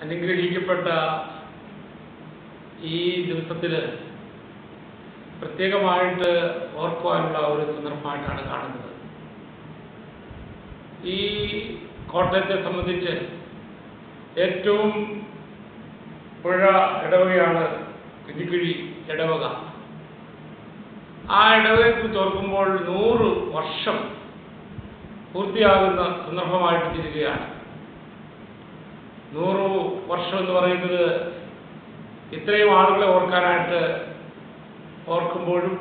അനുഗ്രഹിക്കപ്പെട്ട ഈ ദിവസത്തിൽ പ്രത്യേകമായിട്ട് ഓർക്കുവാനുള്ള ഒരു സന്ദർഭമായിട്ടാണ് കാണുന്നത് ഈ കോട്ടയത്തെ സംബന്ധിച്ച് ഏറ്റവും പുഴ ഇടവകയാണ് കുഞ്ഞിക്കുഴി ഇടവക ആ ഇടവകയെക്കുറിച്ച് ഓർക്കുമ്പോൾ നൂറ് വർഷം പൂർത്തിയാകുന്ന സന്ദർഭമായിട്ട് തീരുകയാണ് നൂറ് വർഷം എന്ന് പറയുന്നത് ഇത്രയും ആളുകളെ ഓർക്കാനായിട്ട് ഓർക്കുമ്പോഴും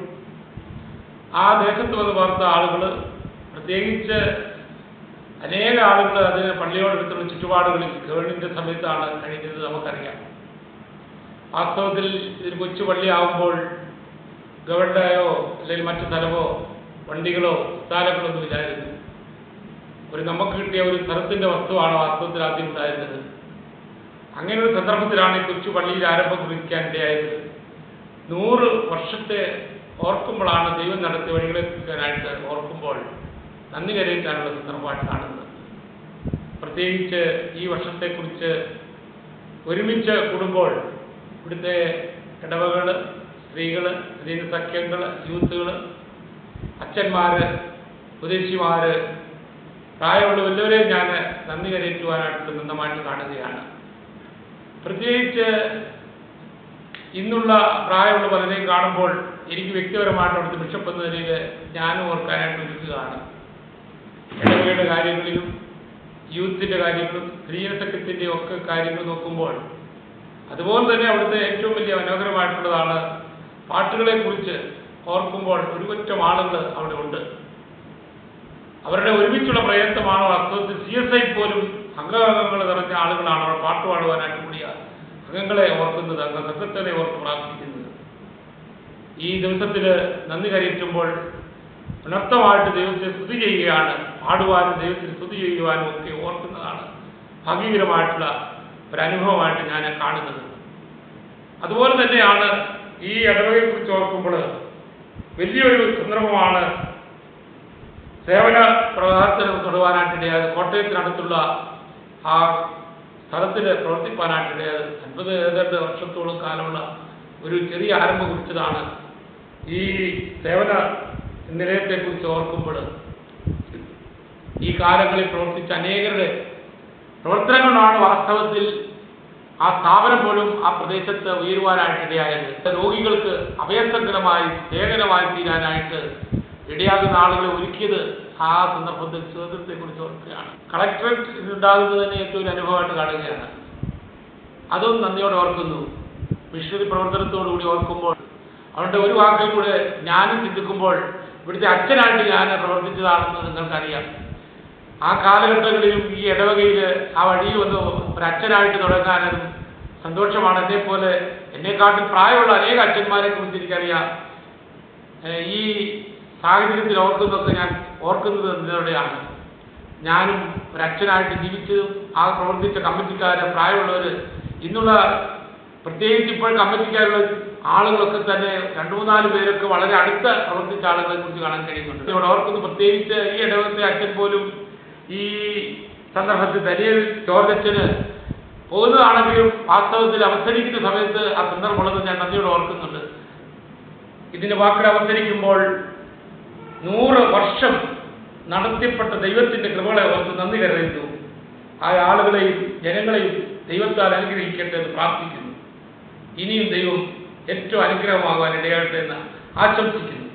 ആ ദേശത്ത് വന്ന് പാർത്ത ആളുകൾ പ്രത്യേകിച്ച് അനേക ആളുകൾ അതിന് പള്ളിയോടടുത്തുള്ള ചുറ്റുപാടുകളിൽ ഗവൺമെൻറ് സമയത്താണ് കഴിഞ്ഞത് നമുക്കറിയാം വാസ്തവത്തിൽ ഇതൊരു കൊച്ചു പള്ളിയാകുമ്പോൾ ഗവൺമെൻറ്റായോ അല്ലെങ്കിൽ മറ്റു സ്ഥലമോ വണ്ടികളോ സ്ഥലങ്ങളൊന്നും ഇല്ലായിരുന്നു ഒരു നമുക്ക് കിട്ടിയ ഒരു സ്ഥലത്തിൻ്റെ വസ്തുവാണ് വാസ്തവത്തിൽ ആദ്യം ഉണ്ടായിരുന്നത് അങ്ങനെ ഒരു സന്ദർഭത്തിലാണ് ഈ കൊച്ചു പള്ളിയിൽ ആരംഭം കുറിക്കാൻ ഇടയായത് നൂറ് വർഷത്തെ ഓർക്കുമ്പോഴാണ് ദൈവം നടത്തിയ വഴികളെ കുറിക്കാനായിട്ട് ഓർക്കുമ്പോൾ നന്ദി കരയിക്കാനുള്ള സന്ദർഭമായിട്ട് കാണുന്നത് പ്രത്യേകിച്ച് ഈ വർഷത്തെക്കുറിച്ച് ഒരുമിച്ച് കൂടുമ്പോൾ ഇവിടുത്തെ ഇടവകൾ സ്ത്രീകൾ സ്ത്രീ സഖ്യങ്ങൾ യൂത്തുകൾ അച്ഛന്മാർ ഉപദേശിമാർ പ്രായമുള്ള എല്ലാവരെയും ഞാൻ നന്ദി കരയറ്റുവാനായിട്ട് നന്നമായിട്ട് കാണുകയാണ് പ്രത്യേകിച്ച് ഇന്നുള്ള പ്രായമുള്ള പലരെയും കാണുമ്പോൾ എനിക്ക് വ്യക്തിപരമായിട്ട് അവിടുത്തെ ബിഷപ്പ് എന്ന നിലയിൽ ഞാനും ഓർക്കാനായിട്ട് ഒരുക്കുകയാണ് ഇടവകയുടെ കാര്യങ്ങളിലും യൂത്തിൻ്റെ കാര്യങ്ങളും സ്ത്രീസഖ്യത്തിൻ്റെ ഒക്കെ കാര്യങ്ങൾ നോക്കുമ്പോൾ അതുപോലെ തന്നെ അവിടുത്തെ ഏറ്റവും വലിയ മനോഹരമായിട്ടുള്ളതാണ് പാട്ടുകളെക്കുറിച്ച് ഓർക്കുമ്പോൾ ഒരു പറ്റം ആളുകൾ അവിടെ ഉണ്ട് അവരുടെ ഒരുമിച്ചുള്ള പ്രയത്നമാണ് വാസ്തവത്തിൽ സി എസ് ഐ പോലും അംഗങ്ങൾ നിറഞ്ഞ ആളുകളാണ് അവർ പാട്ട് പാടുവാനായിട്ട് കൂടിയ അംഗങ്ങളെ ഓർക്കുന്നത് അംഗ സംഘത്തിനെ ഓർത്ത് പ്രാർത്ഥിക്കുന്നത് ഈ ദിവസത്തിൽ നന്ദി കരയറ്റുമ്പോൾ ഉണർത്തമായിട്ട് ദൈവത്തെ സ്തുതി ചെയ്യുകയാണ് പാടുവാനും ദൈവത്തിന് സ്തുതി ചെയ്യുവാനും ഒക്കെ ഓർക്കുന്നതാണ് ഭാഗ്യകരമായിട്ടുള്ള ഒരു അനുഭവമായിട്ട് ഞാൻ കാണുന്നത് അതുപോലെ തന്നെയാണ് ഈ ഇടവകയെക്കുറിച്ച് ഓർക്കുമ്പോൾ വലിയൊരു സന്ദർഭമാണ് സേവന പ്രവർത്തനം തുടരുവാനായിട്ടിടയായത് കോട്ടയത്തിനടുത്തുള്ള ആ സ്ഥലത്തിൽ പ്രവർത്തിപ്പാനായിട്ടിടയായത് അൻപത് ഏതാണ്ട് വർഷത്തോളം കാലമുള്ള ഒരു ചെറിയ ആരംഭം കുറിച്ചതാണ് ഈ സേവന നിലയത്തെക്കുറിച്ച് ഓർക്കുമ്പോൾ ഈ കാലങ്ങളിൽ പ്രവർത്തിച്ച അനേകരുടെ പ്രവർത്തനങ്ങളാണ് വാസ്തവത്തിൽ ആ സ്ഥാപനം പോലും ആ പ്രദേശത്ത് ഉയരുവാനായിട്ടിടയായത് രോഗികൾക്ക് അഭയസങ്കരമായി സേവനമായി തീരാനായിട്ട് ഇടയാകുന്ന ആളുകളെ ഒരുക്കിയത് ആ സന്ദർഭത്തിൽ സ്വാതന്ത്ര്യത്തെക്കുറിച്ച് ഓർക്കുകയാണ് കളക്ടറേറ്റ് ഉണ്ടാകുന്നത് തന്നെ ഏറ്റവും ഒരു അനുഭവമായിട്ട് കാണുകയാണ് അതും നന്ദിയോടെ ഓർക്കുന്നു മിഷണറി പ്രവർത്തനത്തോടുകൂടി ഓർക്കുമ്പോൾ അവരുടെ ഒരു വാക്കിൽ കൂടെ ഞാനും ചിന്തിക്കുമ്പോൾ ഇവിടുത്തെ അച്ഛനായിട്ട് ഞാൻ പ്രവർത്തിച്ചതാണെന്ന് നിങ്ങൾക്കറിയാം ആ കാലഘട്ടങ്ങളിലും ഈ ഇടവകയിൽ ആ വഴിയിൽ വന്ന് ഒരു അച്ഛനായിട്ട് തുടങ്ങാനും സന്തോഷമാണ് എന്നെപ്പോലെ എന്നെക്കാട്ടും പ്രായമുള്ള അനേക അച്ഛന്മാരെ കുറിച്ച് എനിക്കറിയാം ഏഹ് ഈ സാഹചര്യത്തിൽ ഓർക്കുന്നതൊക്കെ ഞാൻ ഓർക്കുന്നത് എന്തിനോടെയാണ് ഞാനും ഒരു അച്ഛനായിട്ട് ജീവിച്ചതും ആ പ്രവർത്തിച്ച കമ്മിറ്റിക്കാർ പ്രായമുള്ളവർ ഇന്നുള്ള പ്രത്യേകിച്ച് ഇപ്പോൾ കമ്മിറ്റിക്കാരുള്ള ആളുകളൊക്കെ തന്നെ രണ്ടു മൂന്നാല് പേരൊക്കെ വളരെ അടുത്ത പ്രവർത്തിച്ച ആളുകളെ കുറിച്ച് കാണാൻ കഴിയുന്നുണ്ട് ഇവിടെ ഓർക്കുന്നു പ്രത്യേകിച്ച് ഈ ഇടവത്തെ അച്ഛൻ പോലും ഈ സന്ദർഭത്തിൽ ദരിയൽ ജോർജച്ചന് പോകുന്നതാണെങ്കിലും വാസ്തവത്തിൽ അവസരിക്കുന്ന സമയത്ത് ആ സന്ദർഭമുള്ളത് ഞാൻ നന്ദിയോട് ഓർക്കുന്നുണ്ട് ഇതിന്റെ വാക്കിൽ അവസരിക്കുമ്പോൾ നൂറ് വർഷം നടത്തിപ്പെട്ട ദൈവത്തിന്റെ കൃപകളെ ഓർത്ത് നന്ദി കരുതുന്നു ആ ആളുകളെയും ജനങ്ങളെയും ദൈവത്താൽ അനുഗ്രഹിക്കട്ടെ എന്ന് പ്രാർത്ഥിക്കുന്നു ഇനിയും ദൈവം ഏറ്റവും അനുഗ്രഹമാകാൻ ഇടയാകട്ടെ എന്ന് ആശംസിക്കുന്നു